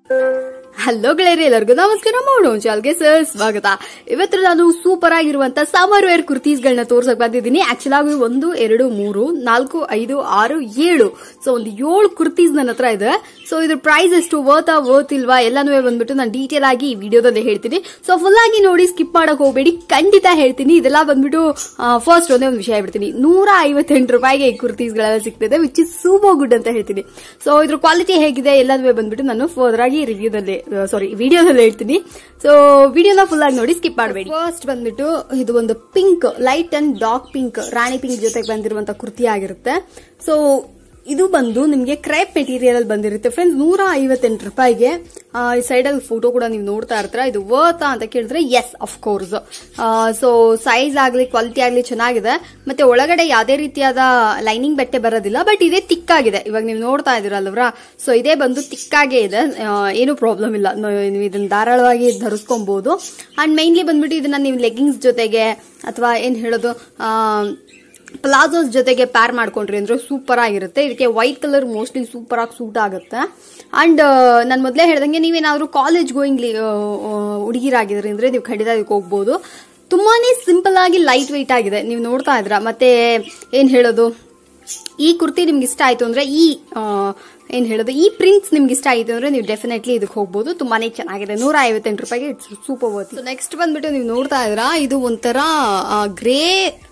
hello ಗೆಳೆಯರಿ ಎಲ್ಲರಿಗೂ ನಮಸ್ಕಾರ ಮಾಡೋಣ ಚಾಲ್ಗೆ ಸರ್ ಸ್ವಾಗತ ಇವತ್ತು ನಾನು ಸೂಪರ್ ಆಗಿರುವಂತ ಸಮರ್ ವೇರ್ ಕುರ್ತೀಸ್ ಗಳನ್ನ ತೋರ್ಸಕ್ ಬಂದಿದ್ದೀನಿ ಆಕ್ಚುಲ್ ಆಗಿ ಒಂದು ಎರಡು ಮೂರು ನಾಲ್ಕು ಐದು ಆರು ಏಳು ಸೊ ಒಂದು ಏಳು ಕುರ್ತೀಸ್ ನನ್ನ ಹತ್ರ ಇದೆ ಸೊ ಇದ್ರ ಪ್ರೈಸ್ ಎಷ್ಟು ವರ್ತಾ ವರ್ತ್ ಇಲ್ವಾ ಎಲ್ಲಾನು ಬಂದ್ಬಿಟ್ಟು ನಾನು ಡೀಟೇಲ್ ಆಗಿ ಈ ವಿಡಿಯೋದಲ್ಲಿ ಹೇಳ್ತೀನಿ ಸೊ ಫುಲ್ ಆಗಿ ನೋಡಿ ಸ್ಕಿಪ್ ಮಾಡಕ್ ಹೋಗ್ಬೇಡಿ ಖಂಡಿತ ಹೇಳ್ತೀನಿ ಇದೆಲ್ಲ ಬಂದ್ಬಿಟ್ಟು ಫಸ್ಟ್ ಒಂದೇ ಒಂದು ವಿಷಯ ಹೇಳ್ಬಿಡ್ತೀನಿ ನೂರ ಐವತ್ತೆಂಟು ರೂಪಾಯಿಗೆ ಈ ಕುರ್ತೀಸ್ ಗಳೆಲ್ಲ ಸಿಗ್ತಿದೆ ವಿಚ್ ಇಸ್ ಸೂಪರ್ ಗುಡ್ ಅಂತ ಹೇಳ್ತೀನಿ ಸೊ ಇದ್ರ ಕ್ವಾಲಿಟಿ ಹೇಗಿದೆ ಎಲ್ಲದೂ ಬಂದ್ಬಿಟ್ಟು ನಾನು ಫರ್ದರ್ ಆಗಿ ರಿವ್ಯೂದಲ್ಲಿ ಸಾರಿ ವಿಡಿಯೋದಲ್ಲಿ ಹೇಳ್ತೀನಿ ಸೊ ವಿಡಿಯೋನ ಫುಲ್ ಆಗಿ ನೋಡಿ ಸ್ಕಿಪ್ ಮಾಡಬೇಡಿ ಫಸ್ಟ್ ಬಂದ್ಬಿಟ್ಟು ಇದು ಒಂದು pink light and dark pink ರಾಣಿ ಪಿಂಕ್ ಜೊತೆಗೆ ಬಂದಿರುವಂತ ಕುರ್ತಿ ಆಗಿರುತ್ತೆ ಸೊ ಇದು ಬಂದು ನಿಮಗೆ ಕ್ರೇಪ್ ಮೆಟೀರಿಯಲ್ ಅಲ್ಲಿ ಬಂದಿರುತ್ತೆ ಫ್ರೆಂಡ್ಸ್ ನೂರ ಐವತ್ತೆಂಟು ರೂಪಾಯಿಗೆ ಆ, ಈ ಸೈಡ್ ಅಲ್ಲಿ ಫೋಟೋ ಕೂಡ ನೀವು ನೋಡ್ತಾ ಇರ್ತೀರಾ ಇದು ವರ್ತಾ ಅಂತ ಕೇಳಿದ್ರೆ yes of course so size ಆಗ್ಲಿ ಕ್ವಾಲಿಟಿ ಆಗ್ಲಿ ಚೆನ್ನಾಗಿದೆ ಮತ್ತೆ ಒಳಗಡೆ ಯಾವುದೇ ರೀತಿಯಾದ ಲೈನಿಂಗ್ ಬಟ್ಟೆ ಬರೋದಿಲ್ಲ ಬಟ್ ಇದೇ ತಿಕ್ಕಾಗಿದೆ ಇವಾಗ ನೀವು ನೋಡ್ತಾ ಇದೀರಲ್ವ್ರಾ ಸೊ ಇದೇ ಬಂದು ತಿಕ್ಕಾಗೇ ಇದೆ ಆ, ಏನು ಪ್ರಾಬ್ಲಮ್ ಇಲ್ಲ ನ- ನೀವು ಇದನ್ನ ಧಾರಾಳವಾಗಿ ಧರಿಸ್ಕೊಬಹುದು ಅಂಡ್ ಮೈನ್ಲಿ ಬಂದ್ಬಿಟ್ಟು ಇದನ್ನ ನೀವು ಲೆಗ್ಗಿಂಗ್ಸ್ ಜೊತೆಗೆ ಅಥವಾ ಏನ್ ಹೇಳೋದು ಆ, ಪ್ಲಾಜೋಸ್ ಜೊತೆಗೆ ಪ್ಯಾರ್ ಮಾಡ್ಕೊಂಡ್ರಿ ಅಂದ್ರೆ ಸೂಪರ್ ಆಗಿರುತ್ತೆ ಇದಕ್ಕೆ ವೈಟ್ ಕಲರ್ ಮೋಸ್ಟ್ಲಿ ಸೂಪರ್ ಆಗಿ ಸೂಟ್ ಆಗುತ್ತೆ ಅಂಡ್ ನಾನು ಮೊದಲೇ ಹೇಳ್ದಂಗೆ ನೀವೇನಾದ್ರೂ ಕಾಲೇಜ್ ಗೋಯಿಂಗ್ ಹುಡುಗಿರಾಗಿದ್ರಿ ಅಂದ್ರೆ ನೀವು ಖಂಡಿತ ಇದಕ್ಕೆ ಹೋಗ್ಬೋದು ತುಂಬಾನೇ ಸಿಂಪಲ್ ಆಗಿ ಲೈಟ್ ವೆಯ್ಟ್ ಆಗಿದೆ ನೀವು ನೋಡ್ತಾ ಇದ್ರ ಮತ್ತೆ ಏನ್ ಹೇಳೋದು ಈ ಕುರ್ತಿ ನಿಮ್ಗೆ ಇಷ್ಟ ಆಯ್ತು ಅಂದ್ರೆ ಈ ಆ, ಏನ್ ಹೇಳೋದು ಈ ಪ್ರಿಂಟ್ಸ್ ನಿಮ್ಗೆ ಇಷ್ಟ ಆಯ್ತು ಅಂದ್ರೆ ನೀವು ಡೆಫಿನೆಟ್ಲಿ ಇದಕ್ಕೆ ಹೋಗ್ಬೋದು ತುಂಬಾನೇ ಚೆನ್ನಾಗಿದೆ ನೂರ ಐವತ್ತೆಂಟು ರೂಪಾಯಿಗೆ ಇಟ್ಸ್ ಸೂಪರ್ ವರ್ತ್ ನೆಕ್ಸ್ಟ್ ಬಂದ್ಬಿಟ್ಟು ನೀವು ನೋಡ್ತಾ ಇದ್ರ ಇದು ಒಂಥರ ಗ್ರೇ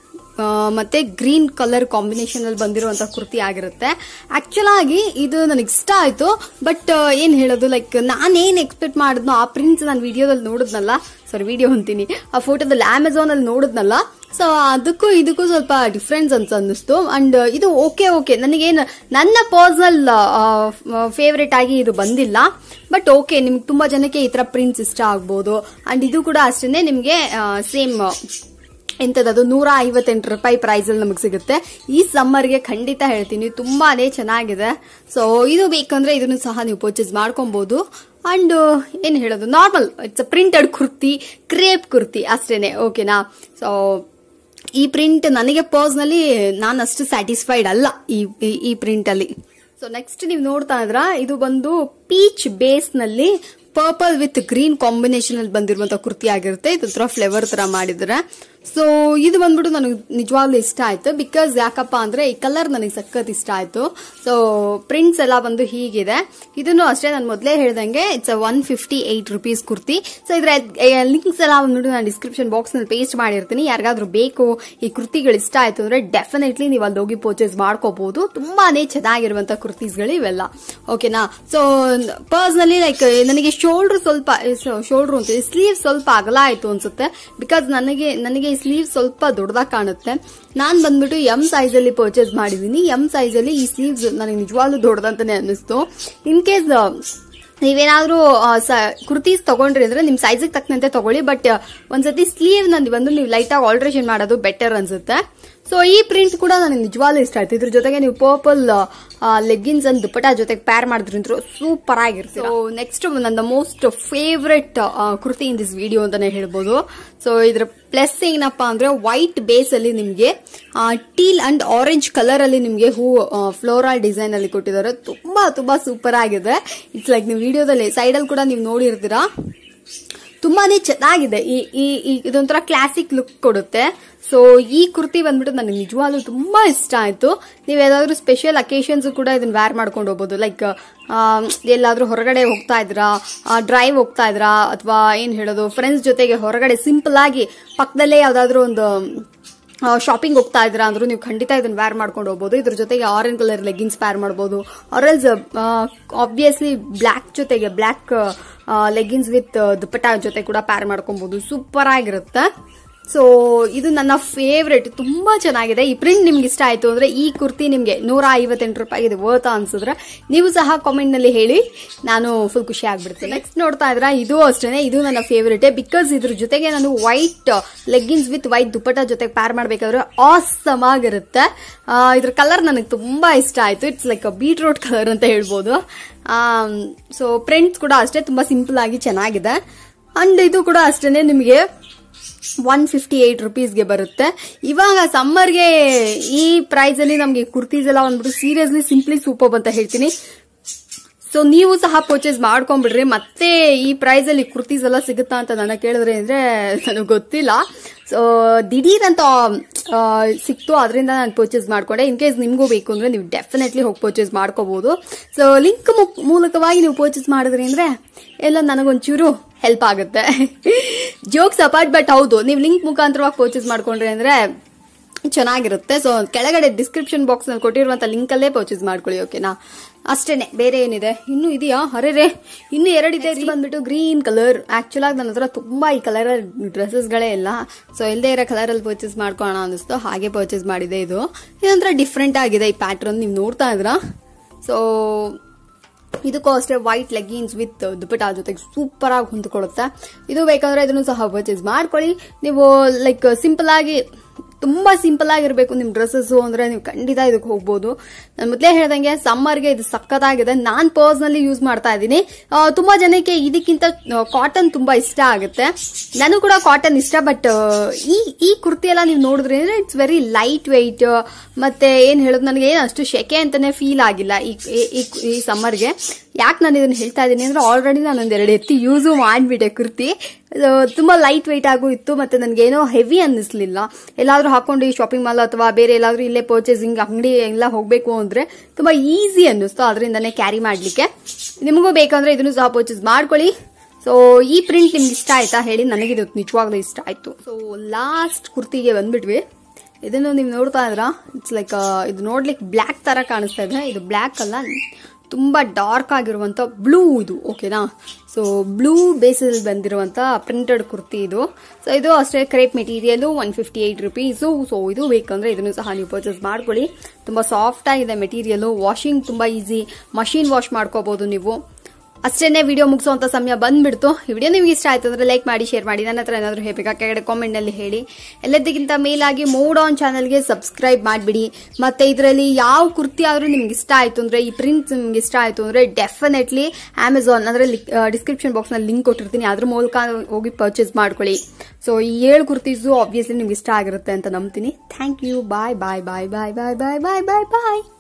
ಮತ್ತೆ ಗ್ರೀನ್ ಕಲರ್ ಕಾಂಬಿನೇಷನ್ ಅಲ್ಲಿ ಬಂದಿರುವಂತ ಕುರ್ತಿ ಆಗಿರುತ್ತೆ ಆಕ್ಚುಲ್ ಆಗಿ ಇದು ನನಗೆ ಇಷ್ಟ ಆಯ್ತು ಬಟ್ ಏನ್ ಹೇಳೋದು ಲೈಕ್ ನಾನೇನ್ ಎಕ್ಸ್ಪೆಕ್ಟ್ ಮಾಡಿದ್ನೋ ಆ ಪ್ರಿಂಟ್ಸ್ ನಾನು ವಿಡಿಯೋದಲ್ಲಿ ನೋಡಿದ್ನಲ್ಲ ಸಾರಿ ವಿಡಿಯೋ ಅಂತೀನಿ ಆ ಫೋಟೋದಲ್ಲಿ ಅಮೆಝಾನ್ ಅಲ್ಲಿ ನೋಡಿದ್ನಲ್ಲ ಸೊ ಅದಕ್ಕೂ ಇದಕ್ಕೂ ಸ್ವಲ್ಪ ಡಿಫ್ರೆನ್ಸ್ ಅಂತ ಅನ್ನಿಸ್ತು ಅಂಡ್ ಇದು ಓಕೆ ಓಕೆ ನನಗೇನು ನನ್ನ ಪರ್ಸನಲ್ ಫೇವ್ರೇಟ್ ಆಗಿ ಇದು ಬಂದಿಲ್ಲ ಬಟ್ ಓಕೆ ನಿಮ್ಗೆ ತುಂಬಾ ಜನಕ್ಕೆ ಈ ತರ ಪ್ರಿಂಟ್ಸ್ ಇಷ್ಟ ಆಗ್ಬೋದು ಅಂಡ್ ಇದು ಕೂಡ ಅಷ್ಟೇ ನಿಮ್ಗೆ ಸೇಮ್ ಎಂತದದು ನೂರ ಐವತ್ತೆಂಟು ರೂಪಾಯಿ ಪ್ರೈಸ್ ಅಲ್ಲಿ ನಮಗೆ ಸಿಗುತ್ತೆ ಈ ಸಮ್ಮರ್ಗೆ ಖಂಡಿತ ಹೇಳ್ತೀನಿ ತುಂಬಾನೇ ಚೆನ್ನಾಗಿದೆ ಸೊ ಇದು ಬೇಕಂದ್ರೆ ಇದನ್ನು ಸಹ ನೀವು ಪರ್ಚೇಸ್ ಮಾಡ್ಕೊಬಹುದು ಅಂಡ್ ಏನ್ ಹೇಳೋದು normal it's printed kurti crepe kurti ಅಷ್ಟೇನೆ ಓಕೆನಾ ಸೊ ಈ ಪ್ರಿಂಟ್ ನನಗೆ ಪರ್ಸ್ನಲಿ ನಾನು ಅಷ್ಟು ಸ್ಯಾಟಿಸ್ಫೈಡ್ ಅಲ್ಲ ಈ ಈ- ಈ ಪ್ರಿಂಟ್ ಅಲ್ಲಿ ಸೊ ನೆಕ್ಸ್ಟ್ ನೀವು ನೋಡ್ತಾ ಇದ್ರ ಇದು ಬಂದು ಪೀಚ್ ಬೇಸ್ ನಲ್ಲಿ ಪರ್ಪಲ್ ವಿತ್ ಗ್ರೀನ್ ಕಾಂಬಿನೇಷನ್ ಅಲ್ಲಿ ಬಂದಿರುವಂತ ಕುರ್ತಿ ಆಗಿರುತ್ತೆ ಇದು ತರ ಫ್ಲೇವರ್ ತರ ಮಾಡಿದ್ರೆ ಸೊ ಇದು ಬಂದ್ಬಿಟ್ಟು ನನಗೆ ನಿಜವಾಗ್ಲೂ ಇಷ್ಟ ಆಯ್ತು ಬಿಕಾಸ್ ಯಾಕಪ್ಪ ಅಂದ್ರೆ ಈ ಕಲರ್ ನನಗೆ ಸಖತ್ ಇಷ್ಟ ಆಯ್ತು ಸೊ ಪ್ರಿಂಟ್ಸ್ ಎಲ್ಲ ಬಂದು ಹೀಗಿದೆ ಇದನ್ನು ಅಷ್ಟೇ ನಾನು ಮೊದಲೇ ಹೇಳ್ದಂಗೆ it's one fifty eight rupees kurti so ಇದ್ರ ಲಿಂಕ್ಸ್ ಎಲ್ಲ ಬಂದ್ಬಿಟ್ಟು ನಾನು ಡಿಸ್ಕ್ರಿಪ್ಷನ್ ಬಾಕ್ಸ್ ನಲ್ಲಿ ಪೇಸ್ಟ್ ಮಾಡಿರ್ತೀನಿ ಯಾರಿಗಾದ್ರೂ ಬೇಕು ಈ ಕುರ್ತಿಗಳು ಇಷ್ಟ ಆಯ್ತು ಅಂದ್ರೆ ಡೆಫಿನೆಟ್ಲಿ ನೀವು ಅಲ್ಲಿ ಹೋಗಿ ಪರ್ಚೇಸ್ ಮಾಡ್ಕೋಬಹುದು ತುಂಬಾನೇ ಚೆನ್ನಾಗಿರುವಂತ ಕುರ್ತೀಸ್ಗಳು ಇವೆಲ್ಲ ಓಕೆನಾ ಸೊ ಪರ್ಸ್ನಲಿ ಲೈಕ್ ನನಗೆ ಶೋಲ್ಡರ್ ಸ್ವಲ್ಪ ಶೋಲ್ಡರ್ ಅಂತ ಸ್ಲೀವ್ ಸ್ವಲ್ಪ ಅಗಲ ಆಯ್ತು ಅನ್ಸುತ್ತೆ ಬಿಕಾಸ್ ನನಗೆ ನನಗೆ ಈ ಸ್ಲೀವ್ ಸ್ವಲ್ಪ ದೊಡ್ಡದಾಗಿ ಕಾಣುತ್ತೆ ನಾನ್ ಬಂದ್ಬಿಟ್ಟು ಎಂ ಸೈಜ್ ಅಲ್ಲಿ ಪರ್ಚೇಸ್ ಮಾಡಿದೀನಿ ಎಂ ಸೈಜ್ ಅಲ್ಲಿ ಈ ಸ್ಲೀವ್ಸ್ ನನಗೆ ನಿಜವಾಗ್ಲೂ ದೊಡ್ಡದಂತಾನೆ ಅನ್ನಿಸ್ತು ಇನ್ ಕೇಸ್ ನೀವೇನಾದ್ರೂ ಆ, ಸ- ಕುರ್ತೀಸ್ ತಗೊಂಡ್ರಿ ಅಂದ್ರೆ ನಿಮ್ ಸೈಜಿಗೆ ತಕ್ಕಂತೆ ತಗೊಳ್ಳಿ ಬಟ್ ಒಂದ್ಸತಿ ಸ್ಲೀವ್ ನಲ್ಲಿ ಬಂದು ನೀವು ಲೈಟ್ ಆಗಿ ಆಲ್ಟ್ರೇಷನ್ ಮಾಡೋದು ಬೆಟರ್ ಅನ್ಸುತ್ತೆ ಸೊ ಈ ಪ್ರಿಂಟ್ ಕೂಡ ನನಗೆ ನಿಜವಾಗ್ಲೂ ಇಷ್ಟ ಆಯ್ತು ಇದ್ರ ಜೊತೆಗೆ ನೀವು ಪರ್ಪಲ್ ಲೆಗ್ಗಿನ್ಸ್ ಅಂಡ್ ದುಪಟ ಜೊತೆಗೆ ಪ್ಯಾರ್ ಮಾಡಿದ್ರಂದ್ರು ಸೂಪರ್ ಆಗಿರುತ್ತೆ ಸೊ ನೆಕ್ಸ್ಟ್ ನನ್ನ most favourite kurti in this video ಅಂತಾನೆ ಹೇಳ್ಬೋದು ಸೊ ಇದ್ರ ಪ್ಲಸ್ ಏನಪ್ಪಾ ಅಂದ್ರೆ ವೈಟ್ ಬೇಸ್ ಅಲ್ಲಿ ನಿಮ್ಗೆ ಟೀಲ್ ಅಂಡ್ ಆರೆಂಜ್ ಕಲರ್ ಅಲ್ಲಿ ನಿಮ್ಗೆ ಹೂ ಫ್ಲೋರಲ್ ಡಿಸೈನ್ ಅಲ್ಲಿ ಕೊಟ್ಟಿದ್ದಾರೆ ತುಂಬಾ ತುಂಬಾ ಸೂಪರ್ ಆಗಿದೆ ಇಟ್ಸ್ ಲೈಕ್ ನೀವು ವಿಡಿಯೋದಲ್ಲಿ ಸೈಡ್ ಅಲ್ಲಿ ಕೂಡ ನೀವು ನೋಡಿರ್ತೀರಾ ತುಂಬಾನೇ ಚೆನ್ನಾಗಿದೆ ಈ ಈ ಈ- ಇದೊಂಥರ ಕ್ಲಾಸಿಕ್ ಲುಕ್ ಕೊಡುತ್ತೆ ಸೊ ಈ ಕುರ್ತಿ ಬಂದ್ಬಿಟ್ಟು ನನಗೆ ನಿಜವಾಗ್ಲೂ ತುಂಬಾ ಇಷ್ಟ ಆಯ್ತು ನೀವು ಯಾವ್ದಾದ್ರು ಸ್ಪೆಷಲ್ ಅಕೇಶನ್ಸ್ ಕೂಡ ಇದನ್ನ ವ್ಯಾರ್ ಮಾಡ್ಕೊಂಡು ಹೋಗ್ಬೋದು ಲೈಕ್ ಎಲ್ಲಾದ್ರೂ ಹೊರಗಡೆ ಹೋಗ್ತಾ ಇದ್ರಾ ಡ್ರೈವ್ ಹೋಗ್ತಾ ಇದ್ರಾ ಅಥವಾ ಏನ್ ಹೇಳೋದು ಫ್ರೆಂಡ್ಸ್ ಜೊತೆಗೆ ಹೊರಗಡೆ ಸಿಂಪಲ್ ಆಗಿ ಪಕ್ಕದಲ್ಲೇ ಯಾವ್ದಾದ್ರು ಒಂದು ಶಾಪಿಂಗ್ ಹೋಗ್ತಾ ಇದ್ದೀರಾ ಅಂದ್ರೂ ನೀವು ಖಂಡಿತ ಇದನ್ನ ವ್ಯಾರ್ ಮಾಡ್ಕೊಂಡು ಹೋಗ್ಬೋದು ಇದ್ರ ಜೊತೆಗೆ ಆರೆಂಜ್ ಕಲರ್ ಲೆಗ್ಗಿನ್ಸ್ ಪ್ಯಾರ್ ಮಾಡ್ಬೋದು ಆರೆಲ್ಸ್ ಆಬ್ವಿಯಸ್ಲಿ ಬ್ಲ್ಯಾಕ್ ಜೊತೆಗೆ ಬ್ಲ್ಯಾಕ್ ಲೆಗ್ಗಿನ್ಸ್ ವಿತ್ ದುಪಟ ಜೊತೆ ಕೂಡ ಪ್ಯಾರ್ ಮಾಡ್ಕೊಬಹುದು ಸೂಪರ್ ಆಗಿರುತ್ತೆ ಸೊ ಇದು ನನ್ನ ಫೇವ್ರೆಟ್ ತುಂಬಾ ಚೆನ್ನಾಗಿದೆ ಈ ಪ್ರಿಂಟ್ ನಿಮ್ಗೆ ಇಷ್ಟ ಆಯ್ತು ಅಂದ್ರೆ ಈ ಕುರ್ತಿ ನಿಮ್ಗೆ ನೂರ ಐವತ್ತೆಂಟು ರೂಪಾಯಿ ಇದು ವರ್ತ ಅನ್ಸಿದ್ರೆ ನೀವು ಸಹ ಕಾಮೆಂಟ್ ನಲ್ಲಿ ಹೇಳಿ ನಾನು ಫುಲ್ ಖುಷಿ ಆಗ್ಬಿಡ್ತೀನಿ ನೆಕ್ಸ್ಟ್ ನೋಡ್ತಾ ಇದ್ರ ಇದು ಅಷ್ಟೇ ಇದು ನನ್ನ ಫೇವ್ರೇಟ್ ಬಿಕಾಸ್ ಇದ್ರ ಜೊತೆಗೆ ನಾನು white leggings with white dupatta ಜೊತೆಗೆ ಪ್ಯಾರ್ ಮಾಡ್ಬೇಕಾದ್ರೆ ಆಸಮ್ ಆಗಿರುತ್ತೆ ಆ, ಇದ್ರ ಕಲರ್ ನನಗೆ ತುಂಬಾ ಇಷ್ಟ ಆಯ್ತು ಇಟ್ಸ್ ಲೈಕ್ ಬೀಟ್ರೋಟ್ ಕಲರ್ ಅಂತ ಹೇಳ್ಬೋದು ಸೊ ಪ್ರಿಂಟ್ಸ್ ಕೂಡ ಅಷ್ಟೇ ತುಂಬಾ ಸಿಂಪಲ್ ಆಗಿ ಚೆನ್ನಾಗಿದೆ ಅಂಡ್ ಇದು ಕೂಡ ಅಷ್ಟೇನೆ ನಿಮಗೆ ಒನ್ ಫಿಫ್ಟಿ ಏಟ್ ರುಪೀಸ್ಗೆ ಬರುತ್ತೆ ಇವಾಗ ಸಮ್ಮರ್ಗೆ ಈ ಪ್ರೈಸ್ ಅಲ್ಲಿ ನಮಗೆ ಕುರ್ತೀಸ್ ಎಲ್ಲ ಬಂದ್ಬಿಟ್ಟು ಸೀರಿಯಸ್ಲಿ ಸಿಂಪ್ಲಿ ಸೂಪರ್ ಅಂತ ಹೇಳ್ತೀನಿ ಸೊ ನೀವು ಸಹ ಪರ್ಚೇಸ್ ಮಾಡ್ಕೊಂಡ್ಬಿಡ್ರಿ ಮತ್ತೆ ಈ ಪ್ರೈಸ್ ಅಲ್ಲಿ ಕುರ್ತೀಸ್ ಎಲ್ಲ ಸಿಗುತ್ತಾ ಅಂತ ನನ್ನ ಕೇಳಿದ್ರೆ ಅಂದ್ರೆ ನನಗೆ ಗೊತ್ತಿಲ್ಲ ಸೊ ದಿಢೀರ್ ಅಂತ ಆ, ಸಿಕ್ತು ಅದರಿಂದ ನಾನು ಪರ್ಚೇಸ್ ಮಾಡ್ಕೊಂಡೆ ಇನ್ ಕೇಸ್ ನಿಮಗೂ ಬೇಕು ಅಂದ್ರೆ ನೀವು ಡೆಫಿನೆಟ್ಲಿ ಹೋಗಿ ಪರ್ಚೇಸ್ ಮಾಡ್ಕೋಬಹುದು ಸೊ ಲಿಂಕ್ ಮೂಲಕವಾಗಿ ನೀವು ಪರ್ಚೇಸ್ ಮಾಡಿದ್ರಿ ಅಂದ್ರೆ ಎಲ್ಲ ನನಗೊಂಚೂರು ಹೆಲ್ಪ್ ಆಗುತ್ತೆ ಜೋಕ್ಸ್ ಅಪಾರ್ಟ್ ಬಟ್ ಹೌದು ನೀವು ಲಿಂಕ್ ಮುಖಾಂತರವಾಗಿ ಪರ್ಚೇಸ್ ಮಾಡ್ಕೊಂಡ್ರಿ ಅಂದ್ರೆ ಚೆನ್ನಾಗಿರುತ್ತೆ ಸೊ ಕೆಳಗಡೆ ಡಿಸ್ಕ್ರಿಪ್ಷನ್ ಬಾಕ್ಸ್ ನಲ್ಲಿ ಕೊಟ್ಟಿರುವಂತ ಲಿಂಕ್ ಅಲ್ಲೇ ಪರ್ಚೇಸ್ ಮಾಡ್ಕೊಳ್ಳಿ ಓಕೆನಾ ಅಷ್ಟೇನೆ ಬೇರೆ ಏನಿದೆ ಇನ್ನು ಇದೆಯಾ ಅರೆ ರೇ ಇನ್ನು ಎರಡಿದೆ ಇದು ಬಂದ್ಬಿಟ್ಟು ಗ್ರೀನ್ ಕಲರ್ ಆಕ್ಚುಲ್ ಆಗಿ ನನ್ನ ಹತ್ರ ತುಂಬಾ ಈ ಕಲರ್ ಡ್ರೆಸ್ಸಸ್ಗಳೇ ಇಲ್ಲ ಸೊ ಇಲ್ಲದೆ ಇರೋ ಕಲರ್ ಅಲ್ಲಿ ಪರ್ಚೇಸ್ ಮಾಡ್ಕೊಳ್ಳೋಣ ಅನಿಸ್ತು ಹಾಗೆ ಪರ್ಚೇಸ್ ಮಾಡಿದೆ ಇದು ಇದೊಂಥರ ಡಿಫ್ರೆಂಟ್ ಆಗಿದೆ ಈ ಪ್ಯಾಟ್ರನ್ ನೀವು ನೋಡ್ತಾ ಇದ್ರ ಸೊ ಇದಕ್ಕೂ ಅಷ್ಟೇ ವೈಟ್ ಲೆಗಿನ್ಸ್ ವಿತ್ ದುಪಟ ಜೊತೆಗೆ ಸೂಪರ್ ಆಗಿ ಹೊಂದ್ಕೊಳ್ಳುತ್ತೆ ಇದು ಬೇಕಂದ್ರೆ ಇದನ್ನು ಸಹ ಪರ್ಚೇಸ್ ಮಾಡ್ಕೊಳ್ಳಿ ನೀವು ಲೈಕ್ ಸಿಂಪಲ್ ಆಗಿ ತುಂಬಾ ಸಿಂಪಲ್ ಆಗಿರ್ಬೇಕು ನಿಮ್ ಡ್ರೆಸ್ಸಸ್ ಅಂದ್ರೆ ನೀವು ಖಂಡಿತ ಇದಕ್ಕೆ ಹೋಗ್ಬೋದು ನಾನು ಮೊದಲೇ ಹೇಳ್ದಂಗೆ ಸಮ್ಮರ್ಗೆ ಇದು ಸಖತ್ತಾಗಿದೆ ನಾನ್ ಪರ್ಸ್ನಲಿ ಯೂಸ್ ಮಾಡ್ತಾ ಇದ್ದೀನಿ ಆ, ತುಂಬಾ ಜನಕ್ಕೆ ಇದಕ್ಕಿಂತ ಕಾಟನ್ ತುಂಬಾ ಇಷ್ಟ ಆಗುತ್ತೆ ನನಗೂ ಕೂಡ ಕಾಟನ್ ಇಷ್ಟ ಬಟ್ ಈ ಈ ಕುರ್ತಿ ಎಲ್ಲ ನೀವು ನೋಡಿದ್ರಿ ಅಂದ್ರೆ ಇಟ್ಸ್ ವೆರಿ ಲೈಟ್ ವೆಯ್ಟ್ ಮತ್ತೆ ಏನ್ ಹೇಳೋದು ನನಗೆ ಏನು ಅಷ್ಟು ಶೆಕೆ ಅಂತಾನೆ ಫೀಲ್ ಆಗಿಲ್ಲ ಈ ಈ- ಈ- ಈ ಸಮ್ಮರ್ಗೆ ಯಾಕೆ ನಾನು ಇದನ್ನ ಹೇಳ್ತಾ ಇದ್ದೀನಿ ಅಂದ್ರೆ ಆಲ್ರೆಡಿ ನಾನು ಒಂದೆರಡು ಎತ್ತಿ ಯೂಸು ಮಾಡ್ಬಿಟ್ಟೆ ಕುರ್ತಿ ಅದು ತುಂಬಾ ಲೈಟ್ ವೆಯ್ಟ್ ಆಗು ಇತ್ತು ಮತ್ತೆ ನನಗೇನೋ ಹೆವಿ ಅನ್ನಿಸ್ಲಿಲ್ಲ ಎಲ್ಲಾದ್ರೂ ಹಾಕೊಂಡು ಈ ಶಾಪಿಂಗ್ ಮಾಲ್ ಅಥವಾ ಬೇರೆ ಎಲ್ಲಾದ್ರೂ ಇಲ್ಲೇ ಪರ್ಚೇಸಿಂಗ್ ಅಂಗಡಿ ಎಲ್ಲ ಹೋಗ್ಬೇಕು ಅಂದ್ರೆ ತುಂಬಾ ಈಸಿ ಅನ್ನಿಸ್ತು ಅದರಿಂದನೇ ಕ್ಯಾರಿ ಮಾಡ್ಲಿಕ್ಕೆ ನಿಮಗೂ ಬೇಕಂದ್ರೆ ಇದನ್ನು ಸಹ ಪರ್ಚೇಸ್ ಮಾಡ್ಕೊಳ್ಳಿ ಸೊ ಈ ಪ್ರಿಂಟ್ ನಿಮ್ಗೆ ಇಷ್ಟ ಆಯ್ತಾ ಹೇಳಿ ನನಗಿದು ನಿಜವಾಗ್ಲೂ ಇಷ್ಟ ಆಯ್ತು ಸೊ ಲಾಸ್ಟ್ ಕುರ್ತಿಗೆ ಬಂದ್ಬಿಟ್ವಿ ಇದನ್ನು ನೀವು ನೋಡ್ತಾ ಇದ್ರ ಇಟ್ಸ್ ಲೈಕ್ ಇದು ನೋಡ್ಲಿಕ್ಕೆ ಬ್ಲ್ಯಾಕ್ ತರ ಕಾಣಿಸ್ತಾ ಇದೆ ಇದು ಬ್ಲ್ಯಾಕ್ ಅಲ್ಲ ತುಂಬಾ ಡಾರ್ಕ್ ಆಗಿರುವಂತ ಬ್ಲೂ ಇದು ಓಕೆನಾ ಸೊ ಬ್ಲೂ ಬೇಸಲ್ಲಿ ಬಂದಿರುವಂತ ಪ್ರಿಂಟೆಡ್ ಕುರ್ತಿ ಇದು ಸೊ ಇದು ಅಷ್ಟೇ crepe material one fifty eight rupees so ಇದು ಬೇಕಂದ್ರೆ ಇದನ್ನು ಸಹ ನೀವು ಪರ್ಚೇಸ್ ಮಾಡ್ಕೊಳ್ಳಿ ತುಂಬಾ ಸಾಫ್ಟ್ ಆಗಿದೆ ಮೆಟೀರಿಯಲ್ ವಾಷಿಂಗ್ ತುಂಬಾ ಈಸಿ ಮಷೀನ್ ವಾಶ್ ಮಾಡ್ಕೋಬಹುದು ನೀವು ಅಷ್ಟೇನೆ ವಿಡಿಯೋ ಮುಗಿಸುವಂತ ಸಮಯ ಬಂದ್ಬಿಡ್ತು ಈ ವಿಡಿಯೋ ನಿಮ್ಗೆ ಇಷ್ಟ ಆಯ್ತು ಅಂದ್ರೆ ಲೈಕ್ ಮಾಡಿ ಶೇರ್ ಮಾಡಿ ನನ್ನ ಹತ್ರ ಏನಾದರೂ ಹೇಳಬೇಕಾ ಕೆಳಗಡೆ ಕಾಮೆಂಟ್ ನಲ್ಲಿ ಹೇಳಿ ಎಲ್ಲದಕ್ಕಿಂತ ಮೇಲಾಗಿ ಮೋಡ್ ಆನ್ ಚಾನಲ್ಗೆ ಸಬ್ಸ್ಕ್ರೈಬ್ ಮಾಡಿಬಿಡಿ ಮತ್ತೆ ಇದರಲ್ಲಿ ಯಾವ ಕುರ್ತಿ ಆದ್ರೂ ನಿಮ್ಗೆ ಇಷ್ಟ ಆಯ್ತು ಅಂದ್ರೆ ಈ ಪ್ರಿಂಟ್ ನಿಮ್ಗೆ ಇಷ್ಟ ಆಯ್ತು ಅಂದ್ರೆ ಡೆಫಿನೆಟ್ಲಿ ಅಮೆಝಾನ್ ಅಂದ್ರೆ ಡಿಸ್ಕ್ರಿಪ್ಷನ್ ಬಾಕ್ಸ್ ನಲ್ಲಿ ಲಿಂಕ್ ಕೊಟ್ಟಿರ್ತೀನಿ ಅದ್ರ ಮೂಲಕ ಹೋಗಿ ಪರ್ಚೇಸ್ ಮಾಡ್ಕೊಳ್ಳಿ ಸೊ ಈ ಏಳು ಕುರ್ತೀಸು ಆಬ್ವಿಯಸ್ಲಿ ನಿಮ್ಗೆ ಇಷ್ಟ ಆಗಿರುತ್ತೆ ಅಂತ ನಂಬ್ತೀನಿ thank you bye bye bye bye bye bye bye bye bye